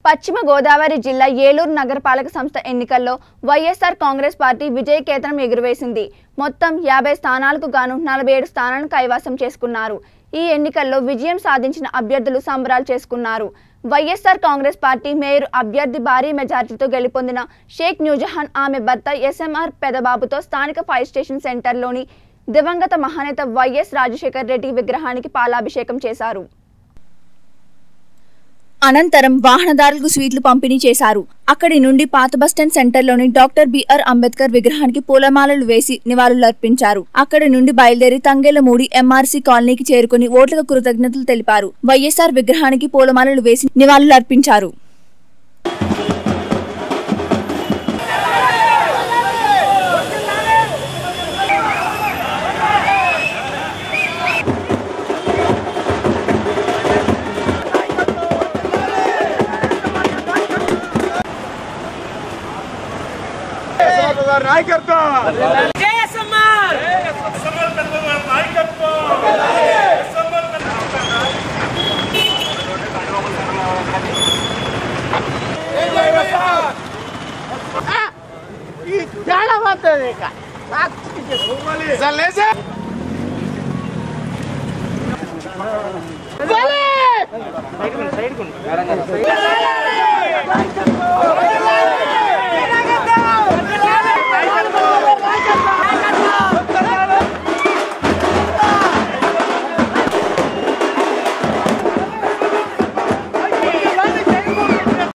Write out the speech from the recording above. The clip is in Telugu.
పశ్చిమ గోదావరి జిల్లా ఏలూరు నగరపాలక సంస్థ ఎన్నికల్లో వైఎస్ఆర్ కాంగ్రెస్ పార్టీ విజయకేతనం ఎగురవేసింది మొత్తం యాభై స్థానాలకు గాను నలభై ఏడు స్థానాలను కైవసం చేసుకున్నారు ఈ ఎన్నికల్లో విజయం సాధించిన అభ్యర్థులు సంబరాలు చేసుకున్నారు వైఎస్ఆర్ కాంగ్రెస్ పార్టీ మేయర్ అభ్యర్థి భారీ మెజార్టీతో గెలుపొందిన షేక్ న్యూజహాన్ ఆమె భర్త ఎస్ఎంఆర్ పెదబాబుతో స్థానిక ఫైర్ స్టేషన్ సెంటర్లోని దివంగత మహానేత వైఎస్ రాజశేఖర్ రెడ్డి విగ్రహానికి పాలాభిషేకం చేశారు అనంతరం వాహనదారులకు స్వీట్లు పంపిణీ చేశారు అక్కడి నుండి పాత బస్టాండ్ సెంటర్లోని డాక్టర్ బిఆర్ అంబేద్కర్ విగ్రహానికి పూలమాలలు వేసి నివాళులర్పించారు అక్కడి నుండి బయలుదేరి తంగేలమూడి ఎంఆర్సీ కాలనీకి చేరుకుని ఓట్లకు కృతజ్ఞతలు తెలిపారు వైఎస్ఆర్ విగ్రహానికి పూలమాలలు వేసి నివాళులర్పించారు నాయకత్వం జయసమ్మార్ ఈ తేడా పడుతుంది ఇక సార్ లేచే సైడ్